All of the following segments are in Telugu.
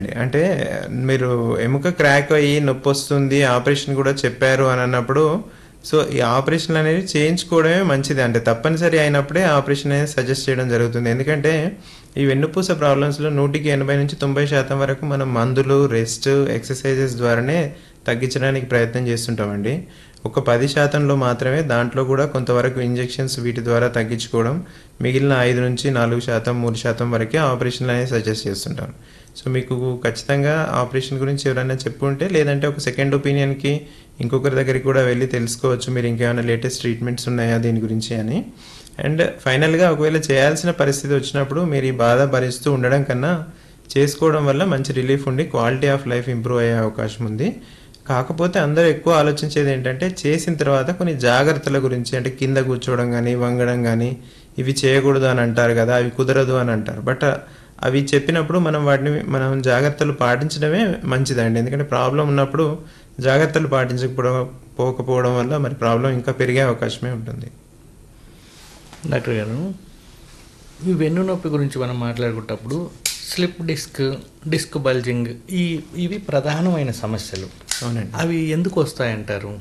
అంటే మీరు ఎముక క్రాక్ అయ్యి నొప్పి వస్తుంది ఆపరేషన్ కూడా చెప్పారు అని అన్నప్పుడు సో ఈ ఆపరేషన్ అనేది చేయించుకోవడమే మంచిది అంటే తప్పనిసరి అయినప్పుడే ఆపరేషన్ అనేది సజెస్ట్ చేయడం జరుగుతుంది ఎందుకంటే ఈ వెన్నుపూస ప్రాబ్లమ్స్లో నూటికి ఎనభై నుంచి తొంభై శాతం వరకు మనం మందులు రెస్ట్ ఎక్సర్సైజెస్ ద్వారానే తగ్గించడానికి ప్రయత్నం చేస్తుంటామండి ఒక పది శాతంలో మాత్రమే దాంట్లో కూడా కొంతవరకు ఇంజెక్షన్స్ వీటి ద్వారా తగ్గించుకోవడం మిగిలిన ఐదు నుంచి నాలుగు శాతం మూడు శాతం వరకే ఆపరేషన్లు అనేది సజెస్ట్ చేస్తుంటాం సో మీకు ఖచ్చితంగా ఆపరేషన్ గురించి ఎవరైనా చెప్పుంటే లేదంటే ఒక సెకండ్ ఒపీనియన్కి ఇంకొకరి దగ్గరికి కూడా వెళ్ళి తెలుసుకోవచ్చు మీరు ఇంకేమైనా లేటెస్ట్ ట్రీట్మెంట్స్ ఉన్నాయా దీని గురించి అని అండ్ ఫైనల్గా ఒకవేళ చేయాల్సిన పరిస్థితి వచ్చినప్పుడు మీరు ఈ బాధ భరిస్తూ ఉండడం కన్నా చేసుకోవడం వల్ల మంచి రిలీఫ్ ఉండి క్వాలిటీ ఆఫ్ లైఫ్ ఇంప్రూవ్ అయ్యే అవకాశం ఉంది కాకపోతే అందరూ ఎక్కువ ఆలోచించేది ఏంటంటే చేసిన తర్వాత కొన్ని జాగ్రత్తల గురించి అంటే కింద కూర్చోవడం కానీ వంగడం కానీ ఇవి చేయకూడదు అని అంటారు కదా అవి కుదరదు అని అంటారు బట్ అవి చెప్పినప్పుడు మనం వాటిని మనం జాగ్రత్తలు పాటించడమే మంచిదండి ఎందుకంటే ప్రాబ్లం ఉన్నప్పుడు జాగ్రత్తలు పాటించకపోవడం పోకపోవడం వల్ల మరి ప్రాబ్లం ఇంకా పెరిగే అవకాశమే ఉంటుంది డాక్టర్ గారు ఈ వెన్ను నొప్పి గురించి మనం మాట్లాడుకున్నప్పుడు స్లిప్ డిస్క్ డిస్క్ బల్జింగ్ ఈ ఇవి ప్రధానమైన సమస్యలు అవునండి అవి ఎందుకు వస్తాయంటారు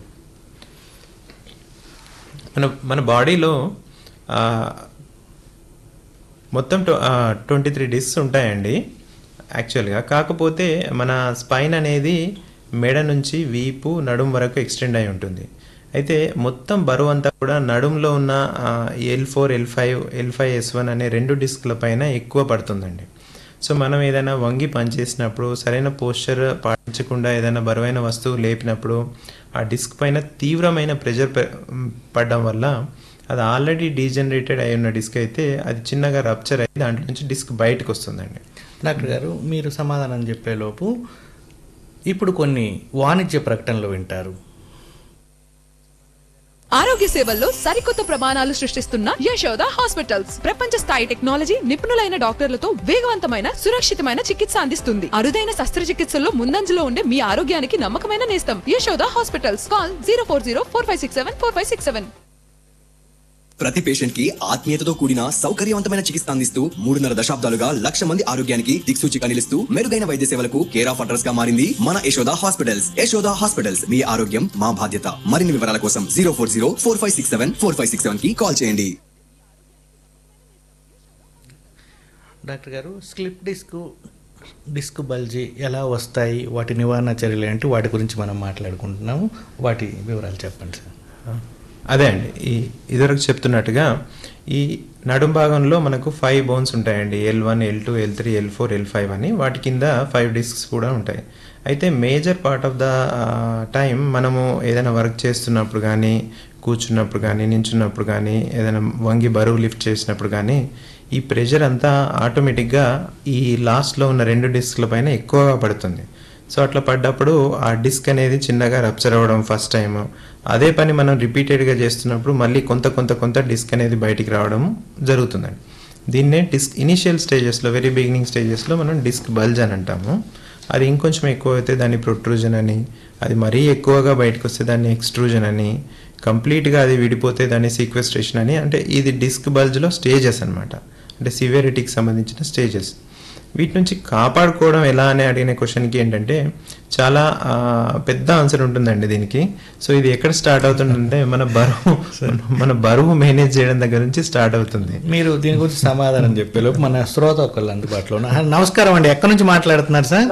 మన మన బాడీలో ఆ, మొత్తం ట్వంటీ త్రీ డిస్క్స్ ఉంటాయండి యాక్చువల్గా కాకపోతే మన స్పైన్ అనేది మెడ నుంచి వీపు నడుం వరకు ఎక్స్టెండ్ అయి ఉంటుంది అయితే మొత్తం బరువు అంతా కూడా నడుంలో ఉన్న L four L five L five S one అనే రెండు డిస్క్ల పైన ఎక్కువ పడుతుందండి సో మనం ఏదైనా వంగి పనిచేసినప్పుడు సరైన పోస్చర్ పాటించకుండా ఏదైనా బరువైన వస్తువు లేపినప్పుడు ఆ డిస్క్ పైన తీవ్రమైన ప్రెషర్ పడడం వల్ల అది ఆల్రెడీ డీజనరేటెడ్ అయి ఉన్న డిస్క్ అయితే అది చిన్నగా రప్చర్ అయ్యి దాంట్లో నుంచి డిస్క్ బయటకు వస్తుందండి డాక్టర్ గారు మీరు సమాధానం చెప్పేలోపు ఇప్పుడు కొన్ని వాణిజ్య ప్రకటనలు వింటారు ఆరోగ్య సేవల్లో సరికొత్త ప్రమాణాలు సృష్టిస్తున్న యశోద హాస్పిటల్స్ ప్రపంచ స్థాయి టెక్నాలజీ నిపుణులైన డాక్టర్లతో వేగవంతమైన సురక్షితమైన చికిత్స అందిస్తుంది అరుదైన శస్త్రచికిత్సల్లో ముందంజలో ఉండే మీ ఆరోగ్యానికి నమ్మకమైన నేస్తం Yashoda hospitals call zero four zero four five six seven four five six seven ప్రతి పేషెంట్ కి ఆత్మీయతతో కూడిన సౌకర్యవంతమైన చికిత్స అందిస్తూ మూడున్నర దశాబ్దాలుగా లక్ష మంది ఆరోగ్యానికి దిక్సూచిగా నిలుస్తూ మెరుగైన వైద్య సేవలకు కేర్ ఆఫ్ అడ్రస్ గా మారింది మన యశోద హాస్పిటల్స్ యశోద హాస్పిటల్స్ మీ ఆరోగ్యం మా బాధ్యత మరిన్ని వివరాల కోసం zero four zero four five six seven four five six seven కి కాల్ చేయండి డాక్టర్ గారు స్లిప్ డిస్క్ డిస్క్ బల్జీ ఎలా వస్తాయి వాటి నివారణ చర్యలు ఏంటి వాటి గురించి మనం మాట్లాడుకుంటున్నాము వాటి వివరాలు చెప్పండి సార్ అదే అండి ఈ ఇదివరకు చెప్తున్నట్టుగా ఈ నడుం భాగంలో మనకు ఫైవ్ బోన్స్ ఉంటాయండి L one L two L three L four L five అని వాటి కింద ఫైవ్ డిస్క్స్ కూడా ఉంటాయి అయితే major part of the time మనము ఏదైనా వర్క్ చేస్తున్నప్పుడు కానీ కూర్చున్నప్పుడు కానీ నించున్నప్పుడు కానీ ఏదైనా వంగి బరువు లిఫ్ట్ చేసినప్పుడు కానీ ఈ ప్రెషర్ అంతా ఆటోమేటిక్గా ఈ లాస్ట్లో ఉన్న రెండు డిస్క్ల పైన ఎక్కువగా పడుతుంది సో అట్లా పడ్డప్పుడు ఆ డిస్క్ అనేది చిన్నగా రప్చర్ అవ్వడం ఫస్ట్ టైం అదే పని మనం రిపీటెడ్గా చేస్తున్నప్పుడు మళ్ళీ కొంత కొంత కొంత డిస్క్ అనేది బయటికి రావడం జరుగుతుందండి దీన్నే డిస్క్ ఇనిషియల్ స్టేజెస్లో వెరీ బిగినింగ్ స్టేజెస్లో మనం డిస్క్ బల్జ్ అని అంటాము అది ఇంకొంచెం ఎక్కువ అయితే దాన్ని ప్రొట్రూజన్ అని అది మరీ ఎక్కువగా బయటకు వస్తే దాన్ని ఎక్స్ట్రూజన్ అని కంప్లీట్గా అది విడిపోతే దాన్ని సీక్వెస్ట్రేషన్ అని అంటే ఇది డిస్క్ బల్జ్లో స్టేజెస్ అన్నమాట అంటే సివియరిటీకి సంబంధించిన స్టేజెస్ వీటి నుంచి కాపాడుకోవడం ఎలా అని అడిగిన క్వశ్చన్కి ఏంటంటే చాలా ఆ, పెద్ద ఆన్సర్ ఉంటుందండి దీనికి సో ఇది ఎక్కడ స్టార్ట్ అవుతుందంటే మన బరువు మన బరువు మేనేజ్ చేయడం దగ్గర నుంచి స్టార్ట్ అవుతుంది మీరు దీని గురించి సమాధానం చెప్పేలోపు మన శ్రోత ఒకళ్ళు అందుబాటులో ఉన్నారు. నమస్కారం అండి ఎక్కడి నుంచి మాట్లాడుతున్నారు సార్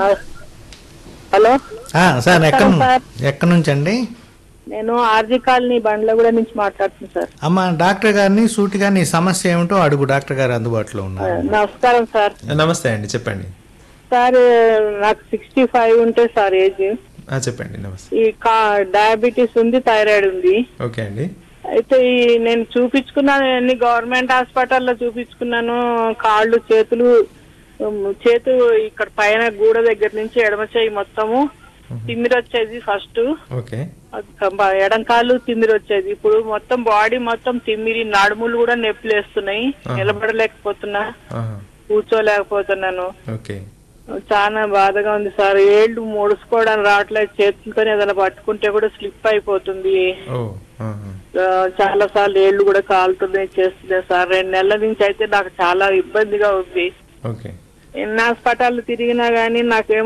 హలో ఆ, సార్ ఎక్కడ నమస్కారం, ఎక్కడి నుంచి అండి నేను ఆర్జీ కాలనీ బండ్లగూడ నుంచి మాట్లాడుతున్నాను సార్ అమ్మ డాక్టర్ గారిని సూటిగా నీ సమస్య ఏమిటో అడుగు డాక్టర్ గారు అందుబాటులో ఉన్నారు నమస్కారం సార్ నమస్తే అండి చెప్పండి సార్ నాకు సిక్స్టీ ఫైవ్ ఉంటే సార్ ఏజ్ ఆ, చెప్పండి నమస్తే ఈ కా డయాబెటీస్ ఉంది థైరాయిడ్ ఉంది ఓకే అండి అయితే ఈ నేను చూపించుకున్నాను అన్ని గవర్నమెంట్ హాస్పిటల్లో చూపించుకున్నాను కాళ్ళు చేతులు ఉమ్, చేతు ఇక్కడ పైన గూడ దగ్గర నుంచి ఎడమ చేయి మొత్తము తిమ్మిరి వచ్చేది ఫస్ట్ ఓకే ఎడం కాళ్ళు తిమ్మిరి వచ్చేది ఇప్పుడు మొత్తం బాడీ మొత్తం తిమ్మిరి నడుములు కూడా నొప్పులు వేస్తున్నాయి ఆహా. నిలబడలేకపోతున్నా ఆహా, కూర్చోలేకపోతున్నాను ఓకే చాలా బాధగా ఉంది సార్ ఏళ్ళు ముడుచుకోవడానికి రావట్లేదు చేతులతో ఏదైనా పట్టుకుంటే కూడా స్లిప్ అయిపోతుంది ఓ ఆహా. ఆ, చాలా సార్లు ఏళ్ళు కూడా కాలుతున్నాయి చేస్తున్నాయి సార్ రెండు నెలల నుంచి అయితే నాకు చాలా ఇబ్బందిగా ఉంది ఓకే ఎన్ని హాస్పిటల్ తిరిగినా గానీ నాకేమో